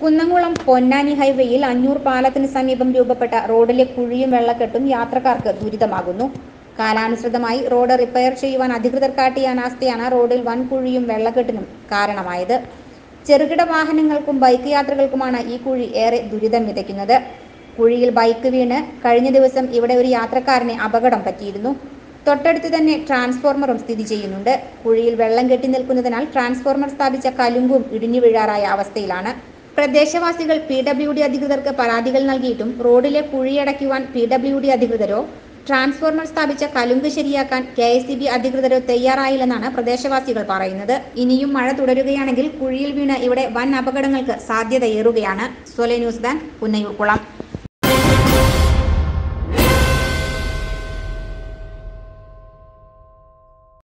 കുന്നംകുളം പൊന്നാനി ഹൈവേയിൽ അഞ്ഞൂർ പാലത്തിന് സമീപം രൂപപ്പെട്ട റോഡിലെ കുഴിയും വെള്ളക്കെട്ടും യാത്രക്കാർക്ക് ദുരിതമാകുന്നു കാലാനുസൃതമായി റോഡ് റിപ്പയർ ചെയ്യുവാൻ അധികൃതർ കാട്ടിയ അനാസ്ഥയാണ് റോഡിൽ വൻ കുഴിയും വെള്ളക്കെട്ടിനും കാരണമായത് ചെറുകിട വാഹനങ്ങൾക്കും ബൈക്ക് യാത്രകൾക്കുമാണ് ഈ കുഴി ഏറെ ദുരിതം വിതയ്ക്കുന്നത് കുഴിയിൽ ബൈക്ക് വീണ് കഴിഞ്ഞ ദിവസം ഇവിടെ ഒരു യാത്രക്കാരനെ അപകടം പറ്റിയിരുന്നു തൊട്ടടുത്ത് തന്നെ ട്രാൻസ്ഫോർമറും സ്ഥിതി ചെയ്യുന്നുണ്ട് കുഴിയിൽ വെള്ളം കെട്ടി നിൽക്കുന്നതിനാൽ ട്രാൻസ്ഫോർമർ സ്ഥാപിച്ച കലുങ്കും ഇടിഞ്ഞു വീഴാറായ അവസ്ഥയിലാണ് പ്രദേശവാസികൾ പി ഡബ്ല്യു ഡി അധികൃതർക്ക് പരാതികൾ നൽകിയിട്ടും റോഡിലെ കുഴിയടയ്ക്കുവാൻ പി ഡബ്ല്യു ഡി അധികൃതരോ ട്രാൻസ്ഫോർമർ സ്ഥാപിച്ച കലുങ്ക് ശരിയാക്കാൻ കെ എസ് സി ബി അധികൃതരോ തയ്യാറായില്ലെന്നാണ് പ്രദേശവാസികൾ പറയുന്നത് ഇനിയും മഴ തുടരുകയാണെങ്കിൽ കുഴിയിൽ വീണ് ഇവിടെ വൻ അപകടങ്ങൾക്ക് സാധ്യതയേറുകയാണ് സൊലെ ന്യൂസ് ബാങ്ക് പുന്നയൂർക്കുളം